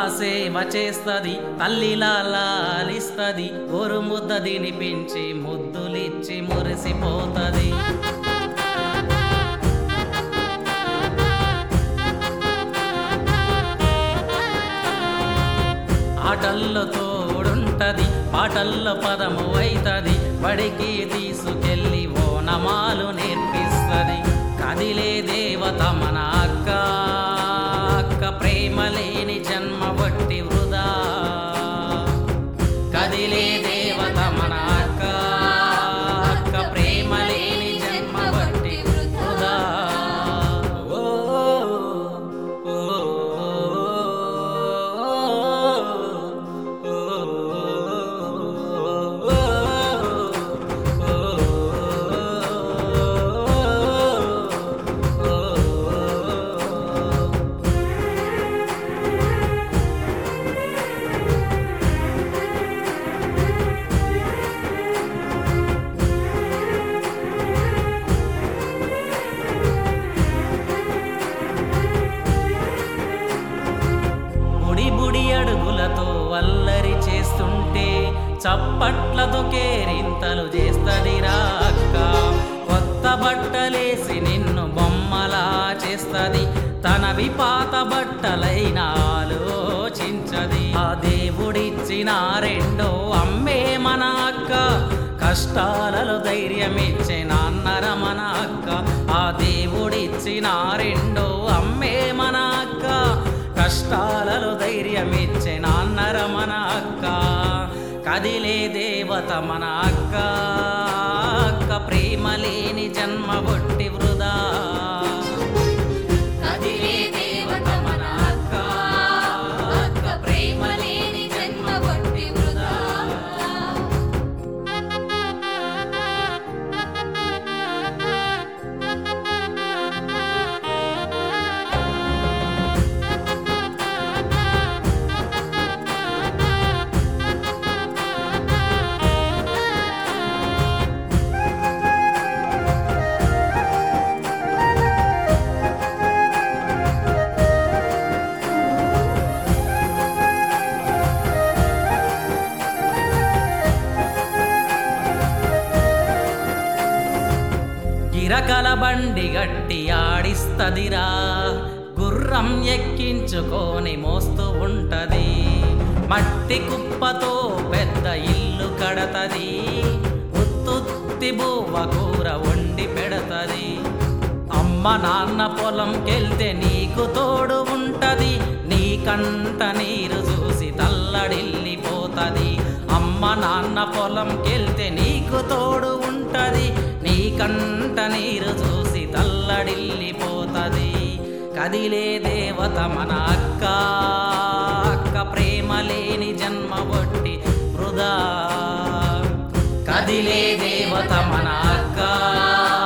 సేవ చేస్తది తల్లిలా లాలిస్తది గోరు ముద్ద తినిపించి ముద్దులిచ్చి మురిసిపోతది ఆటల్లో తోడుంటది పాటల్లో పదము అయితది బడికి తీసుకెళ్ళి ఓనమాలు నేర్పిస్తది కదిలే దేవత మన అక్క అక్క ప్రేమ లేని జన్మ వట్టి వృధా కదిలే దేవత మన అక్క అక్క ప్రేమ లేని జన్మ వట్టి వృధా ఓ ఓ బుడి బుడి అడుగులతో అల్లరి చేస్తుంటే చప్పట్లతో కేరింతలు చేస్తదిరా అక్క కొత్త బట్టలేసి నిన్ను బొమ్మలా చేస్తది తనవి పాత బట్టలైన ఆలోచించది ఆ దేవుడిచ్చిన రెండో అమ్మే మన అక్క కష్టాలలో ధైర్యమిచ్చే నాన్నర మన అక్క ఆ దేవుడిచ్చిన రెండో అమ్మే మన అక్క కష్టాలలో ధైర్యమిచ్చే నాన్నర మన అక్క కదిలే దేవత మన అక్క అక్క ప్రేమ లేని జన్మ బొట్టి వృధా కదిలే దేవత మన అక్క అక్క ప్రేమ లేని జన్మ వట్టి వృధా గిరకల బండి గట్టి ఆడిస్తదిరా గుర్రం ఎక్కించుకొని మోస్తూ ఉంటది మట్టి కుప్పతో పెద్ద ఇల్లు కడతది ఉత్తుత్తి బువ్వ కూర వండి పెడతది అమ్మ నాన్న పొలంకెళ్తే నీకు తోడు ఉంటది నీ కంట నీరు చూసి తల్లడిల్లిపోతది అమ్మ నాన్న పొలంకెళ్తే నీకు తోడు ఉంటది నీ కంట నీరు చూసి తల్లడిల్లిపోతది కదిలే దేవత మన అక్క అక్క ప్రేమ లేని జన్మ బొట్టి వృధా కదిలే దేవత మన అక్క